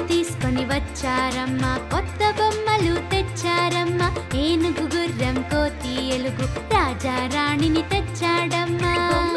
తీసుకొని వచ్చారమ్మ కొత్త బొమ్మలు తెచ్చారమ్మ ఏనుగు గుర్రం కోతి ఎలుగు రాజా రాణిని తెచ్చాడమ్మా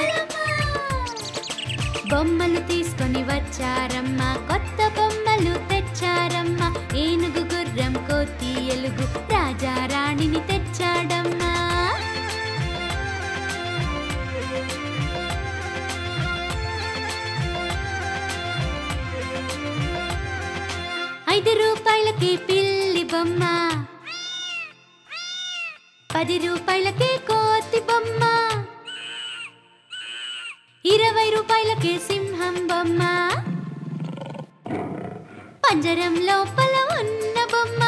బొమ్మలు తీసుకొని వచ్చారమ్మ కొత్త బొమ్మలు తెచ్చారమ్మ ఏనుగు గుర్రం కోతి ఎలుగు రాజా రాణిని తెచ్చాడమ్మా ఐదు రూపాయలకి పిల్లి బొమ్మ పది రూపాయలకి కోతి బొమ్మ ఇరవై రూపాయలకి సింహం బొమ్మ పంజరం లోపల ఉన్న బొమ్మ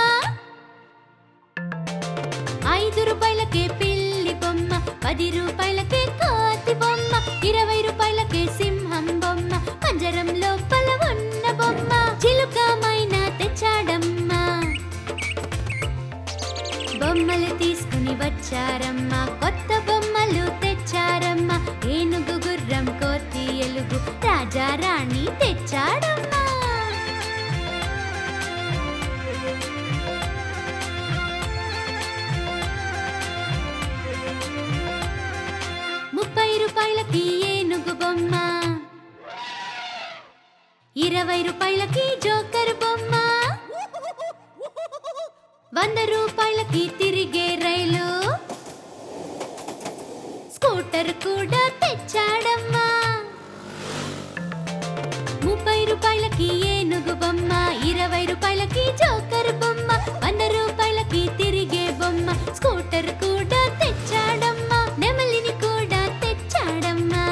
ఐదు రూపాయలకి పిల్లి బొమ్మ పది రూపాయలకి కోతి బొమ్మ ఇరవై రూపాయలకి సింహం బొమ్మ పంజరం లోపల ఉన్న బొమ్మ చిలుకమైన తెచ్చాడమ్మా బొమ్మలు తీసుకుని వచ్చారమ్మా కొత్త బొమ్మలు తెచ్చారమ్మా ఏనుగు గుర్రం కోతి ఎలుగు రాజా రాణి తెచ్చాడమ్మా ముప్పై రూపాయలకి ఏనుగు బొమ్మ ఇరవై రూపాయలకి జోకర్ బొమ్మ వంద రూపాయలకి తిరిగే రైలు స్కూటర్ కూడా తెచ్చాడమ్మా ముప్పై రూపాయలకి ఏనుగు బొమ్మ ఇరవై రూపాయలకి జోకర్ బొమ్మ వంద రూపాయలకి తిరిగే బొమ్మ స్కూటర్ కూడా తెచ్చాడమ్మా నెమలిని కూడా తెచ్చాడమ్మా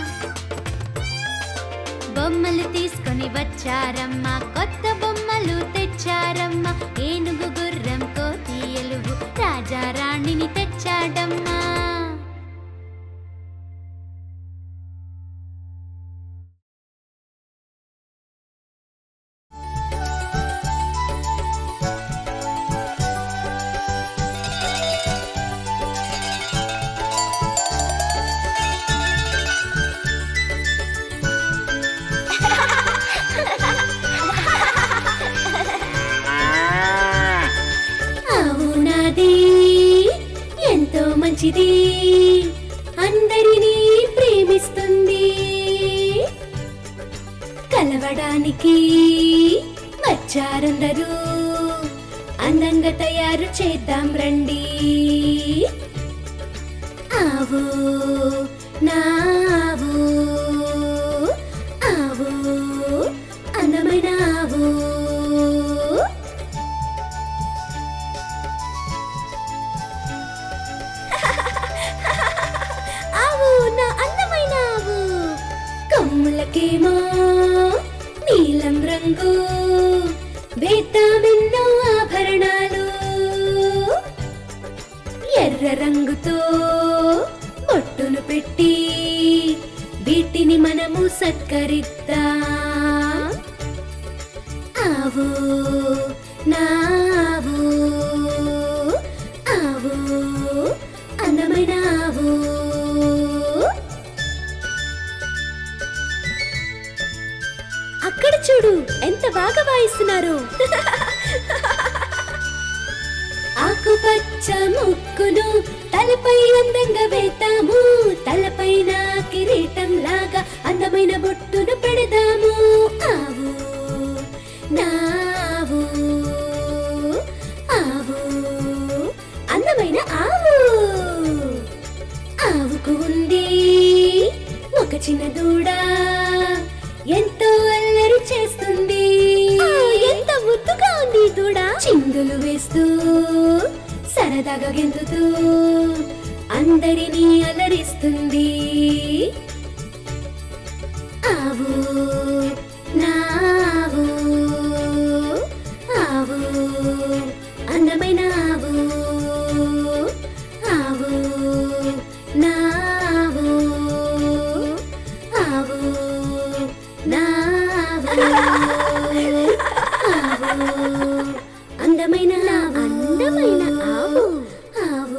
బొమ్మలు తీసుకొని వచ్చారమ్మా కొత్త బొమ్మలు తెచ్చారమ్మా ఏనుగు గుర్రం కోతి ఎలుగు రాజా రాణిని తెచ్చాడమ్మా అవునాది ఎంతో మంచిది అందరినీ ప్రేమిస్తుంది కలవడానికి వచ్చారందరూ అందంగా తయారు చేద్దాం రండి ఆవు నావు ఆవు అందమైన ఆవు ఆవు నా అందమైన ఆవు కొమ్ములకేమో నీలం రంగు వేద్దామెన్నో ఆభరణాలు ఎర్ర రంగుతో బొట్టును పెట్టి వీటిని మనము సత్కరిద్దాం ఆవు నావు ఆవు అందమైన ఆవు అక్కడ చూడు ఎంత బాగా వాయిస్తున్నారు ఆకుపచ్చ ముక్కును తలపై అందంగా వేతాము తలపైన కిరీటం లాగా అందమైన బొట్టును పెడదాము ఆవు నావు ఆవు అందమైన ఆవు ఆవుకు ఉంది ఒక చిన్న దూడ ఎంతో అల్లరి చేస్తుంది ఎంత ముద్దుగా ఉంది ఈ దూడ చిందులు వేస్తూ సరదాగా గెంతుతూ అందరినీ అలరిస్తుంది ఆవు నావు ఆవు అందమైన ఆవు ఆవు నావు ఆవు నావు ఆవు అందమైన ఆవు అందమైన ఆవు ఆవు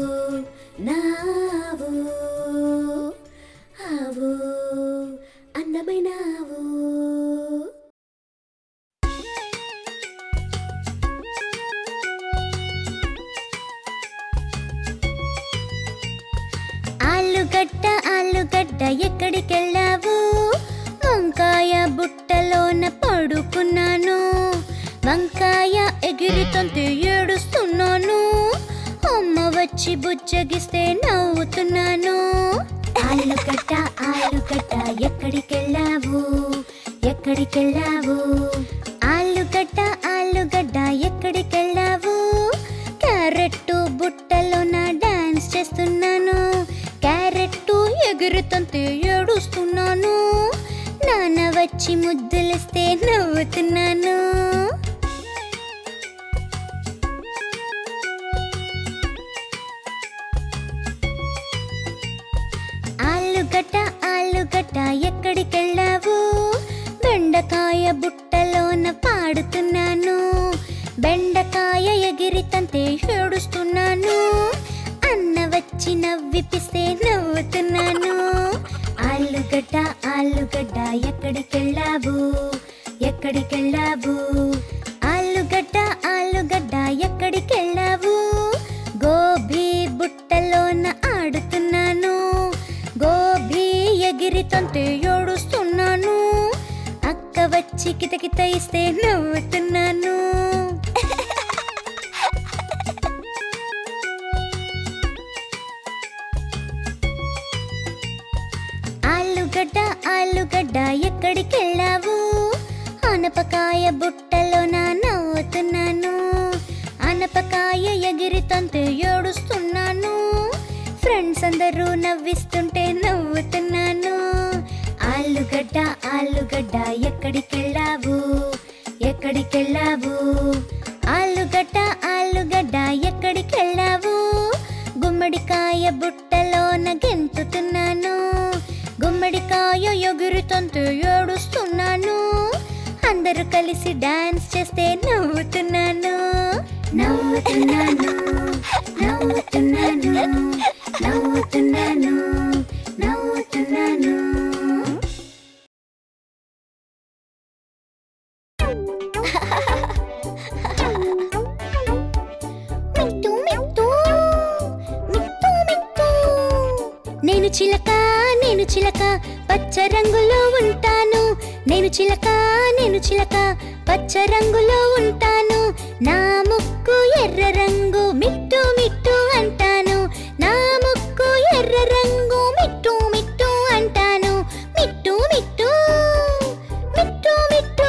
నావు ఆవు అందమైన ఆవు ఆలుగడ్డ ఎక్కడికెళ్ళావు వంకాయ బుట్టలోన పడుకున్నాను వంకాయ ఎగిరితంతే ఏడుస్తున్నాను అమ్మ వచ్చి బుజ్జగిస్తే నవ్వుతున్నాను ఆలుగడ్డ ఆలుగడ్డ ఎక్కడికెళ్ళావు ఎక్కడికెళ్ళావు ఆలుగడ్డ ఆలుగడ్డ ఎక్కడికెళ్ళావు క్యారెట్ బుట్టలోన డాన్స్ చేస్తున్నాను క్యారెట్ ఎగురుతంతే ఏడుస్తున్నాను నాన్న వచ్చి ముద్దులిస్తే నవ్వుతున్నాను ఆలుగడ్డ ఆలుగడ్డ ఎక్కడికెళ్ళావు బెండకాయ బుట్టలోన పాడుతున్నాను బెండకాయ ఎగిరితంతే ఏడుస్తున్నాను అన్న వచ్చి నవ్విపిస్తే నవ్వుతున్నాను ఆలుగడ్డ ఆలుగడ్డ ఎక్కడికెళ్ళావు ఎక్కడికెళ్ళావు ఆలుగడ్డ ఆలుగడ్డ ఎక్కడికెళ్ళావు గోబీ బుట్టలోన ఆడుతున్నాను గోబీ ఎగిరితంతే ఏడుస్తున్నాను అక్క వచ్చి కితకిత ఇస్తే నవ్వుతున్నాను ఆలుగడ్డ ఆలుగడ్డ ఎక్కడికెళ్ళావు ఆనపకాయ బుట్టలో నా నవ్వుతున్నాను ఆనపకాయ ఎగిరితంతే ఏడుస్తున్నాను ఫ్రెండ్స్ అందరూ నవ్విస్తుంటే నవ్వుతున్నాను ఆలుగడ్డ ఆలుగడ్డ ఎక్కడికెళ్ళావు ఎక్కడికెళ్ళావు ఆలుగడ్డ ఆలుగడ్డ ఎక్కడికెళ్ళావు గుమ్మడికాయ బుట్టలోన గెంతుతున్నాను గుమ్మడికాయ ఎగురుతంతే ఏడుస్తున్నాను అందరూ కలిసి డాన్స్ చేస్తే నవ్వుతున్నాను నవ్వుతున్నాను నవ్వుతున్నాను నవ్వుతున్నాను నవ్వుతున్నాను మిట్టు మిట్టు మిట్టు మిట్టు నేను చిలక నేను చిలక పచ్చ రంగులో ఉంటాను నేను చిలక నేను చిలక పచ్చ రంగులో ఉంటాను నా ముక్కు ఎర్ర రంగు మిట్టు మిట్టు అంటాను నా ముక్కు ఎర్ర రంగు మిట్టు మిట్టు అంటాను మిట్టు మిట్టు మిట్టు మిట్టు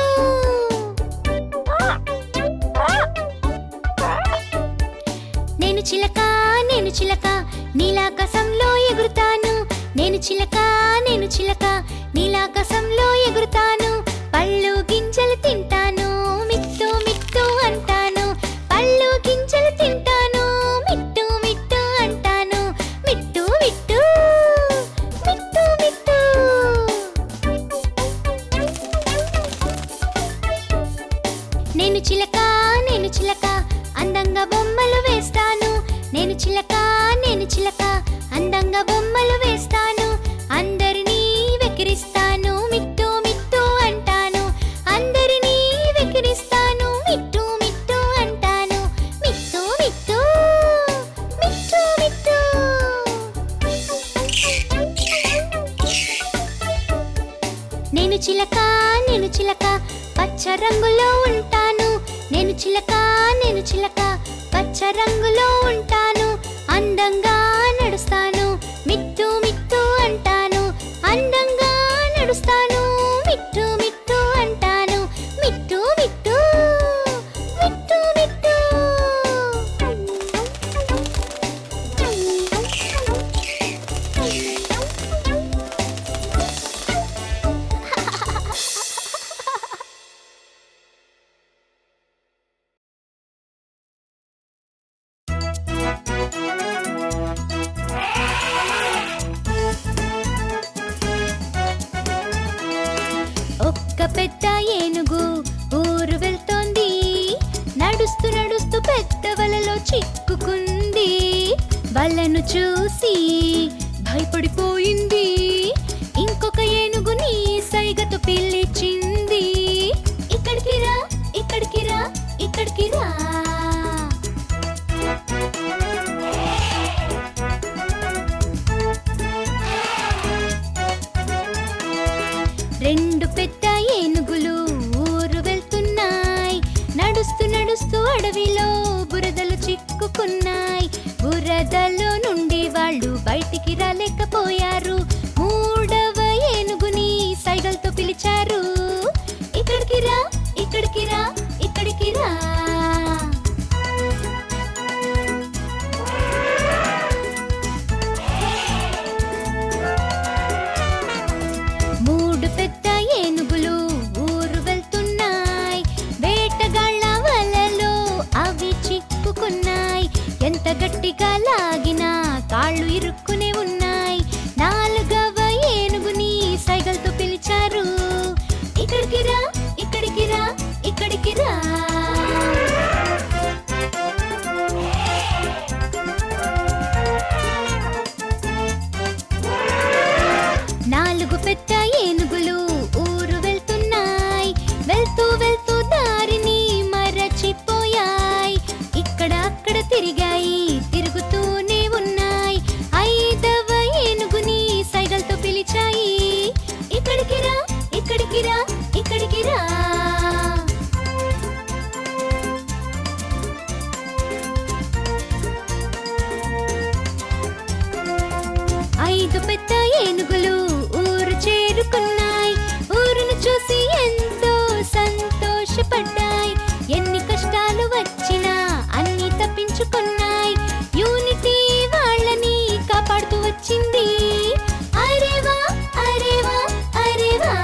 నేను చిలక నేను చిలక నీలాకాశంలో ఎగురుతాను నేను చిలక నేను చిలక నీలాకాశంలో ఎగురుతాను పళ్ళు గింజలు తింటాను మిట్టు మిట్టు అంటాను పళ్ళు గింజలు తింటాను మిట్టు మిట్టు అంటాను మిట్టు మిట్టు మిట్టు మిట్టు నేను చిలక నేను చిలక అందంగా బొమ్మలు వేస్తాను నేను చిలక నేను చిలక అందంగా బొమ్మలు వేస్తాను అందరినీ వెకిరిస్తాను మిట్టు మిట్టు అంటాను అందరినీ వెకిరిస్తాను మిట్టు మిట్టు అంటాను మిట్టు మిట్టు మిట్టు మిట్టు నేను చిలక నేను చిలక పచ్చ రంగులో ఉంటాను నేను చిలక నేను చిలక పచ్చ రంగులో ఉంటాను అందంగా నడుస్తాను మిట్టు మిట్టు అంటాను అందంగా నడుస్తాను మిట్టు మిట్టు అంటాను మిట్టు మిట్టు మిట్టు మిట్టు ఒక్క పెద్ద ఏనుగు ఊరు వెళ్తోంది నడుస్తూ నడుస్తూ పెద్ద వలలో చిక్కుకుంది వలను చూసి భయపడిపోయింది ఇంకొక ఏనుగుని సైగతో పిలిచింది ఇక్కడికి రా ఇక్కడికి రా ఇక్కడికి రా చిక్కుకున్నాయి బురదలో నుండి వాళ్ళు బయటికి రాలేకపోయారు మూడవ ఏనుగుని సైగల్తో పిలిచారు ఇక్కడికి రా ఇక్కడికి రా ఇక్కడికి రా మూడు పెద్ద ఏనుగులు ఊరు వెళ్తున్నాయి వేటగాళ్ళ వలలో అవి చిక్కుకున్నాయి ఎంత గట్టిగా లాగినా కాళ్ళు ఇరుక్కునే ఉన్నాయి నాలుగవ ఏనుగుని సైగల్తో పిలిచారు ఇక్కడికి రా ఇక్కడికి రా ఇక్కడికి రా నాలుగు పెద్ద ఏనుగులు ఊరు వెళ్తున్నాయి వెళ్తూ వెళ్తూ దారిని మరచిపోయాయి ఇక్కడ అక్కడ తిరిగాయి తిరుగుతూనే ఉన్నాయి ఐదవ ఏనుగుని సైగల్తో పిలిచాయి ఇక్కడికి రా ఇక్కడికి రా ఇక్కడికి రా ఐదు పెద్ద ఏనుగులు ఊరు చేరుకున్నాయి ఊరును చూసి ఎంతో సంతోషపడ్డాయి ఎన్ని కష్టాలు వచ్చినా అన్ని తప్పించుకున్నాయి యూనిటీ వాళ్ళని కాపాడుతూ వచ్చింది అరేవా అరేవా అరేవా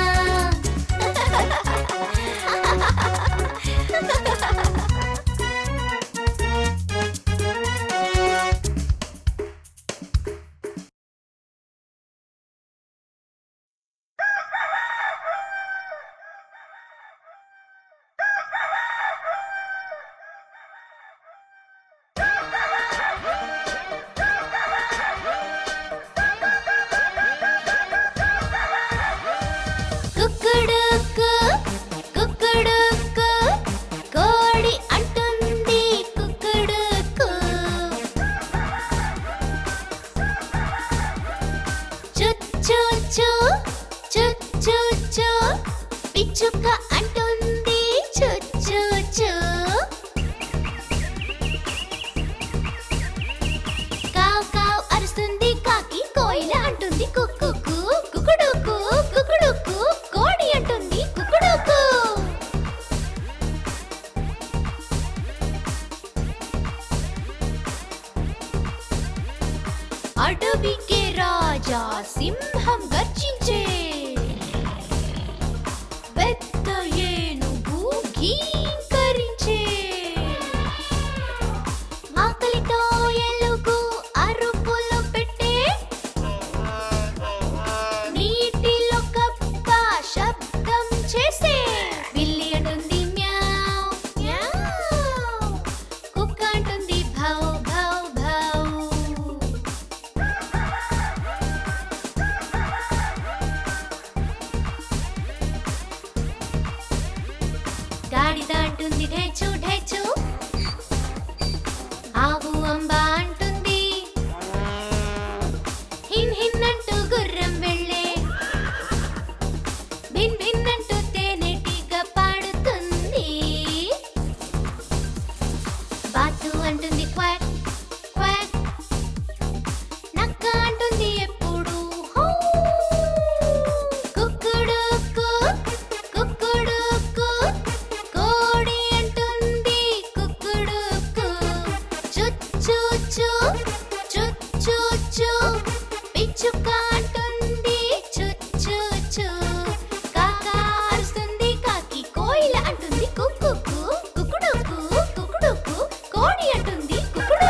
కుక్కుడుకు కుక్కుడుకు కోడి అంటుంది కుక్కుడుకు చుచ్చు చుచ్చు పిచ్చుక అంటుంది చుచ్చు కావ్ కావ్ అరుస్తుంది కాకి కోయిల అంటుంది కుక్కుకు కుకుడుకు కుకుడుకు కోడి అంటుంది కుకుడుకు అడవికే రాజా సింహం గర్జించే పెద్ద ఏనుగు గీంకరించే ఆకలితో ఎలుగు అరుపులు పెట్టే నీటిలో కప్ప శబ్దం చేసే పిల్లి అంటుంది మ్యావ్ మ్యావ్ కుక్క అంటుంది భౌ భౌ భౌ గాడిద అంటుంది ఢేచు ఢేచు ఆవు అంబ అంటుంది హిన్ హిన్ అంటూ గుర్రం వెళ్ళే భిన్ భిన్ అంటూ తేనెటీగ పాడుతుంది బాతు అంటుంది క్వాక్ క్వాక్ నక్క అంటుంది ఎప్పుడు హౌ కుక్కుడుకు కుక్కుడుకు కోడి అంటుంది కుక్కుడుకు చుచ్చు చుచ్చు పిచ్చుక అంటుంది చుచ్చు కాకా అరుస్తుంది కాకి కోయిల అంటుంది కుక్కుకు కుకుడుకు కుకుడుకు కోడి అంటుంది కుకుడు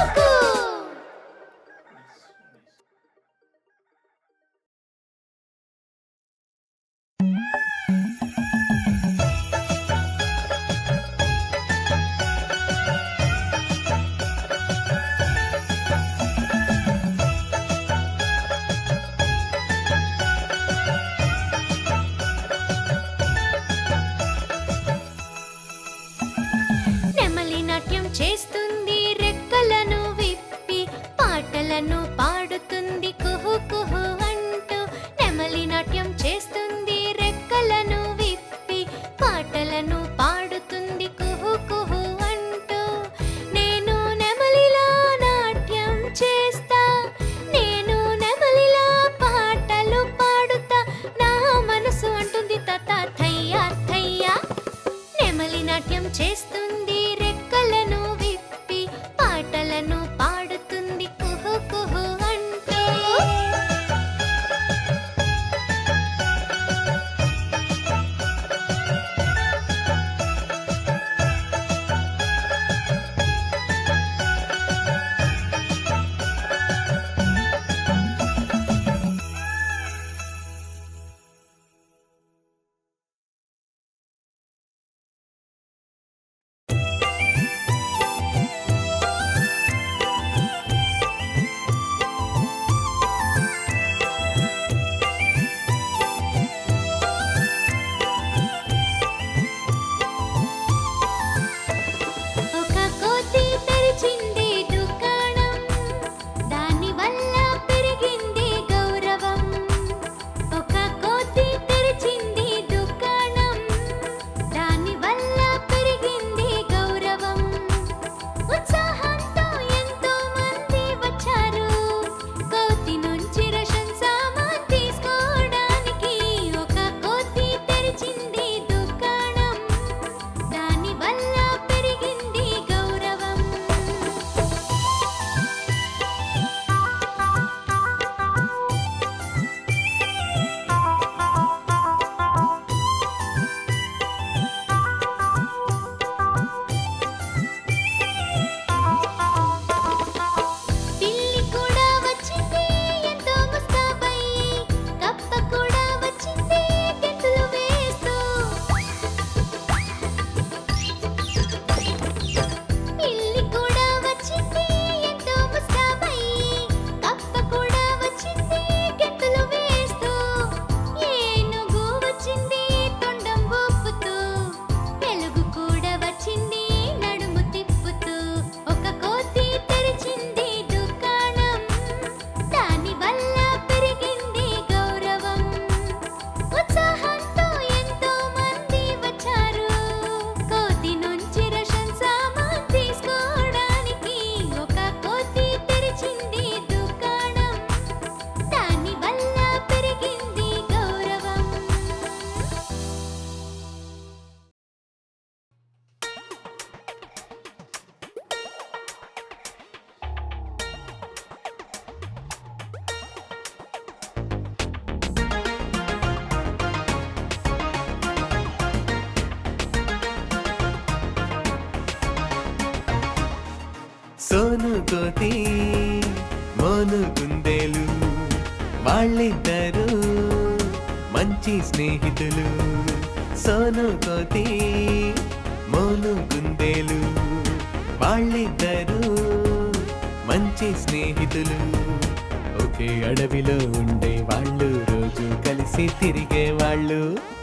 సోను కోతి మోను గుందేలు వాళ్ళిద్దరు మంచి స్నేహితులు సోను కోతి మోను గుందేలు వాళ్ళిద్దరు మంచి స్నేహితులు ఒకే అడవిలో ఉండే వాళ్ళు రోజు కలిసి తిరిగే వాళ్ళు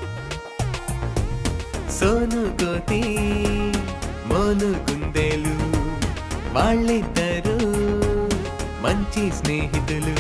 సోను కోతి మోను గుందేలు వాళ్ళిద్దరు మంచి స్నేహితులు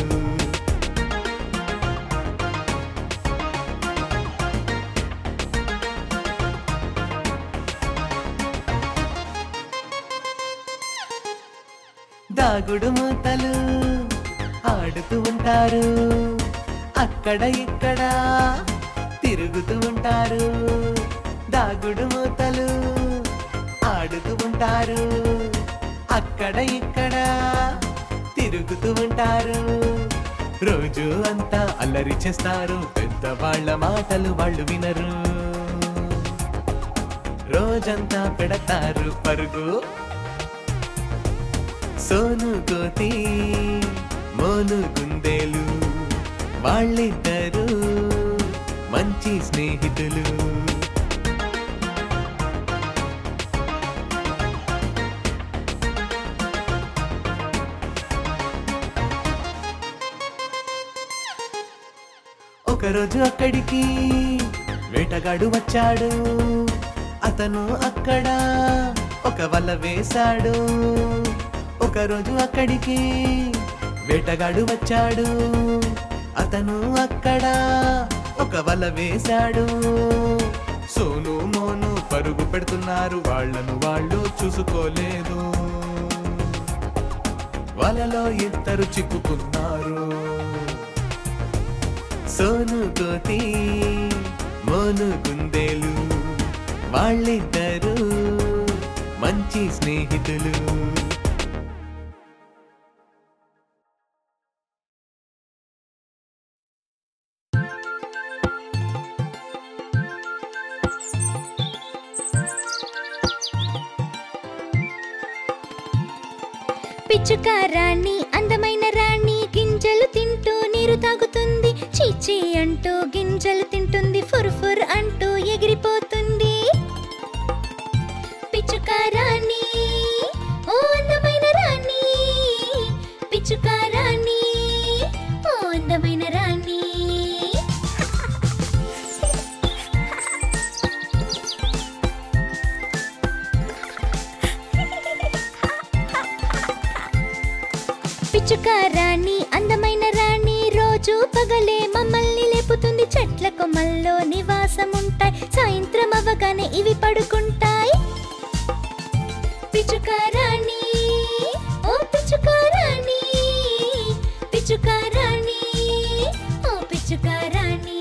దాగుడు మూతలు ఆడుతూ ఉంటారు అక్కడ ఇక్కడ తిరుగుతూ ఉంటారు దాగుడు మూతలు ఆడుతూ ఉంటారు అక్కడ ఇక్కడ తిరుగుతూ ఉంటారు రోజు అంతా అల్లరి చేస్తారు పెద్దవాళ్ళ మాటలు వాళ్ళు వినరు రోజంతా పెడతారు పరుగు సోను కోతి మోను గుందేలు వాళ్ళిద్దరు మంచి స్నేహితులు ఒకరోజు అక్కడికి వేటగాడు వచ్చాడు అతను అక్కడ ఒక వల వేశాడు ఒకరోజు అక్కడికి వేటగాడు వచ్చాడు అతను అక్కడ ఒక వల వేశాడు సోను మోను పరుగు పెడుతున్నారు వాళ్ళను వాళ్ళు చూసుకోలేదు వలలో ఇద్దరు చిక్కుకున్నారు సోను కోతి మోను గుందేలు వాళ్ళిద్దరు మంచి స్నేహితులు పిచ్చుక రాణి అందమైన రాణి గింజలు తింటూ నీరు తాగుతుంది చీచి అంటూ గింజలు తింటుంది ఫుర్ ఫుర్ అంటూ ఎగిరిపోతుంది పిచ్చుక రాణి ఓ అందమైన రాణి పిచ్చుక రాణి ఓ అందమైన రాణి పిచ్చుక రాణి అందమైన రాణి రోజు పగలే మమ్మల్ని లేపుతుంది చెట్ల కొమ్మల్లో నివాసం ఉంటాయి సాయంత్రం అవగానే ఇవి పడుకుంటాయి పిచ్చుక రాణి ఓ పిచ్చుక రాణి పిచ్చుక రాణి ఓ పిచ్చుక రాణి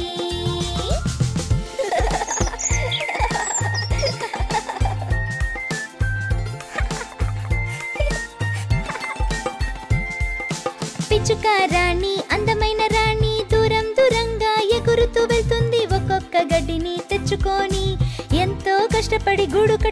పిచ్చుక రాణి అందమైన రాణి దూరం దూరంగా ఎగురుతూ వెళ్తుంది ఒక్కొక్క గడ్డిని తెచ్చుకొని ఎంతో కష్టపడి గూడు కట్టు